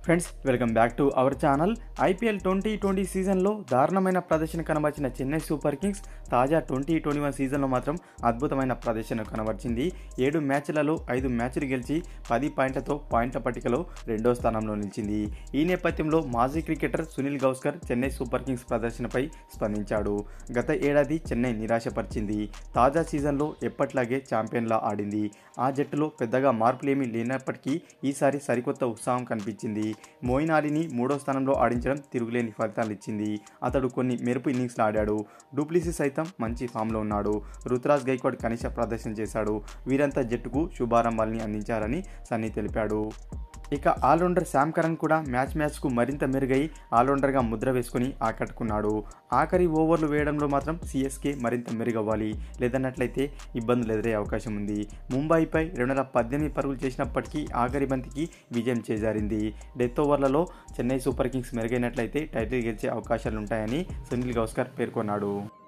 friends welcome back to our channel IPL twenty twenty సీజన్లో దారుణమైన ప్రదర్శన కనబర్చిన చెన్నై సూపర్ కింగ్స్ తాజా ట్వంటీ ట్వంటీ వన్ సీజన్లో మాత్రం అద్భుతమైన ప్రదర్శన కనబర్చింది ఏడు మ్యాచ్లలో ఐదు మ్యాచ్లు గెలిచి పది పాయింట్లతో పాయింట్ల పట్టికలో రెండో స్థానంలో నిలిచింది ఈ నేపథ్యంలో మాజీ cricketer Sunil Gavaskar Chennai Super Kings ప్రదర్శనపై స్పందించాడు గత ఏడాది చెన్నై నిరాశపరిచింది తాజా సీజన్లో ఎప్పట్లాగే ఛాంపియన్లా ఆడింది ఆ జట్టులో పెద్దగా మార్పులేమీ లేనప్పటికీ ఈసారి సరికొత్త ఉత్సాహం కనిపించింది మోయిన్ అలీని మూడో స్థానంలో ఆడించడం తిరుగులేని ఫలితాలు ఇచ్చింది అతడు కొన్ని మెరుపు ఇన్నింగ్స్లు ఆడాడు డూప్లిసి సైతం మంచి ఫామ్లో ఉన్నాడు రుతురాజ్ గైక్వాడ్ కనిష్ట ప్రదర్శన చేశాడు వీరంతా జట్టుకు శుభారంభాల్ని అందించారని సన్నీ తెలిపాడు ఇక ఆల్రౌండర్ శామ్ కరణ్ కూడా మ్యాచ్ మ్యాచ్కు మరింత మెరుగై ఆల్రౌండర్గా ముద్ర వేసుకుని ఆకట్టుకున్నాడు ఆఖరి ఓవర్లు వేయడంలో మాత్రం సిఎస్కే మరింత మెరుగవ్వాలి లేదన్నట్లయితే ఇబ్బందులు ఎదురయ్యే అవకాశం ఉంది ముంబైపై రెండు వందల పద్దెనిమిది పరుగులు చేసినప్పటికీ ఆఖరి బంతికి విజయం చేజారింది డెత్ ఓవర్లలో చెన్నై సూపర్ కింగ్స్ మెరుగైనట్లయితే టైటిల్ గెలిచే అవకాశాలుంటాయని సునీల్ గౌస్కర్ పేర్కొన్నాడు